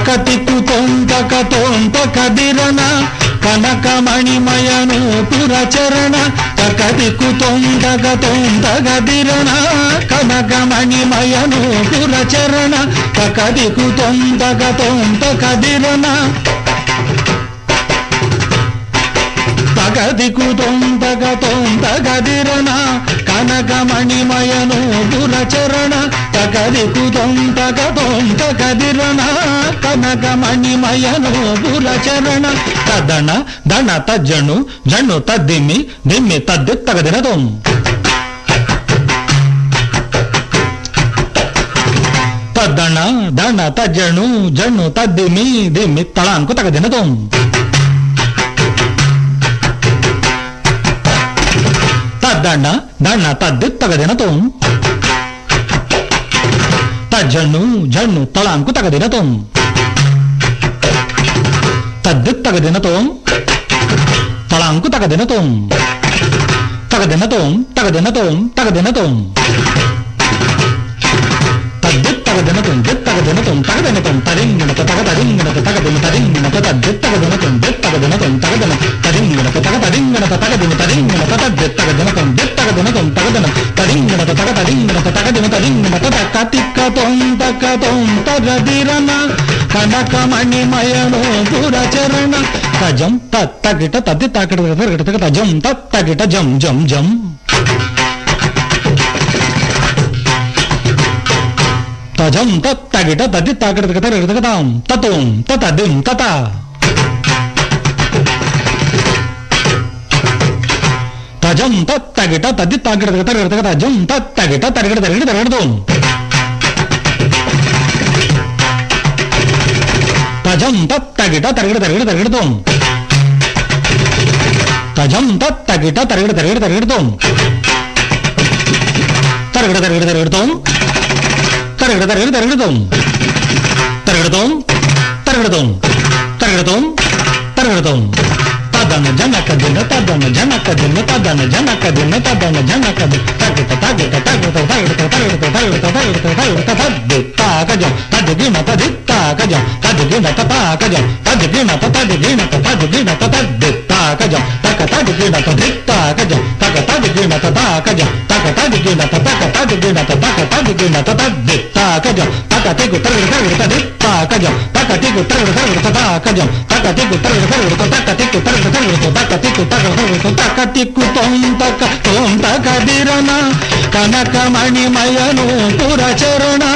తకతికు తొంతక తొంతక దిరన కనకమణిమయను పురచరణ తకతికు తొంతక తొంతక దిరన కనకమణిమయను పురచరణ తకదికు తొంతక తొంతక దిరన తగదికు తొంతగ తొంతగదిరన కనకమణిమయను పురచరణ తగదికు తొంతగ తొంతగదిరన కనకమణిమయను పురచరణ తదణ దణ తజ్జను జణు తద్దిమ్మి దిమ్మి తద్ది తగదిన తొం తద్దణ దణ తజ్జను జణు తద్దిమి దిమ్మి తళాంకు తగదిన తొం తద్దಣ್ಣ ದಣ್ಣ ತದ್ದಿ ತಗದಿನ ತೋಂ ತಜ್ಜಣ್ಣು ಜಣ್ಣು ತಳಾಂಕು ತಗದಿನ ತೋಂ ತದ್ದಿ ತಗದಿನ ತೋಂ ತಳಾಂಕು ತಗದಿನ ತೋಂ ತಗದಿನ ತೋಂ ತಗದಿನ ತೋಂ ತಗದಿನ ತೋಂ ತದ್ದಿ ತಗದಿನ ತೋಂ ದಿತ್ ತಗದಿನ ತೋಂ ತಗದಿನ ತೋಂ ತರಿಂಗಿಣತ ತಗ ತರಿಂಗಿಣತ ತಗದಿನ ತರಿಂಗಿಣತ ತದ್ದಿ ತಗದಿನ ತೋಂ ದಿತ್ ತಗದಿನ ತೋಂ ತಗದಿನ ತರಿಂಗಿಣತ ತಗ ತರಿಂಗಿಣತ ತಗದಿನ ತರಿಂಗಿಣತ ತದ್ದಿ ತಗದಿನ ತೋಂ ದಿತ್ ತಗದಿನ ತೋಂ ತಗದಿನ ತರಿಂಗಿಣತ ತಗ ತರಿಂಗಿಣತ ತಗದಿನ ತರಿಂಗಿಣತ ತಕ್ಕ ತಿಕ್ಕ ತೋಂ ತಕ್ಕ ತೋಂ ತಗದಿರನ ಕನಕಮಣಿಮಯನು ಪುರಚರಣ ತಜಂ ತತ್ತಗಿಟ ತದ್ದಿ ತಾಕಿಟ ತಗಿಟ ತಗ ತಜಂ ತತ್ತಗಿಟ ಜಂ ಜಂ ಜಂ తజం తత్తగిట తది తాకిట తగత రిగతగతాం తతోం తతదిం తత తజం తత్తగిట తది తాకిట తగత రిగతగత జం తత్తగిట తరిగిట తరిగిట తరిగిడతోం తజం తత్తగిట తరిగిట తరిగిట తరిగిడతోం తజం తత్తగిట తరిగిట తరిగిట తరిగిడతోం తరిగిట తరిగిట తరిగిడతోం తరగడ తరగడ తరగడతాం తరగడతాం తరగడతాం తరగడతాం తరగడతాం తదన జనక దిన తదన జనక దిన తదన జనక దిన తదన జనక దిన తగట తగట తగట తగట తగట తగట తగట తగట తద్ది తాకజం తద్గిన తది తాకజం తద్గిన తాకజం తద్గిన తద్గిన తద్గిన తద్ది తాకజం తక తద్గిన తది తాకజం తక తద్గిన తాకజం తక తద్గిన తక తద్గిన తక తద్గిన తద్ది తాకజం తక తిగు తరగడ తరగడ తది తాకజం తక తిగు తరగడ తరగడ తాకజం తక తిగు తరగడ తరగడ తక తిగు తరగడ తరగడ తక తిగు తరగడ తరగడ తక తిక్కు తొంతక తొంతక దిరన కనకమణిమయను పురచరణ